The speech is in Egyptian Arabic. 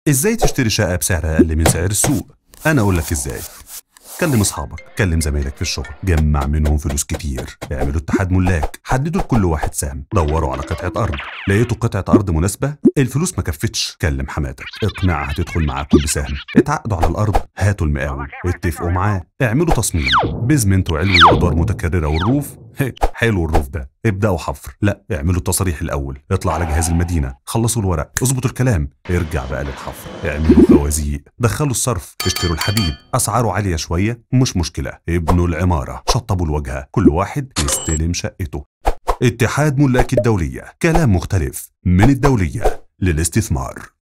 ازاي تشتري شقة بسعر أقل من سعر السوق؟ أنا أقول لك ازاي كلم اصحابك كلم زمايلك في الشغل جمع منهم فلوس كتير اعملوا اتحاد ملاك حددوا لكل واحد سهم دوروا على قطعه ارض لقيتوا قطعه ارض مناسبه الفلوس ما كفتش كلم حماتك اقنعها تدخل معاكم بسهم اتعقدوا على الارض هاتوا المقاول اتفقوا معاه اعملوا تصميم بيزمنت وعلوي وادوار متكرره والروف هي، حلو الروف ده ابداوا حفر لا اعملوا التصاريح الاول اطلع على جهاز المدينه خلصوا الورق اظبطوا الكلام ارجع بقى للحفر اعملوا خوازيق دخلوا الصرف اشتروا الحديد اسعاره عاليه شويه مش مشكله ابنوا العماره شطبوا الواجهه كل واحد يستلم شقته اتحاد ملاك الدوليه كلام مختلف من الدوليه للاستثمار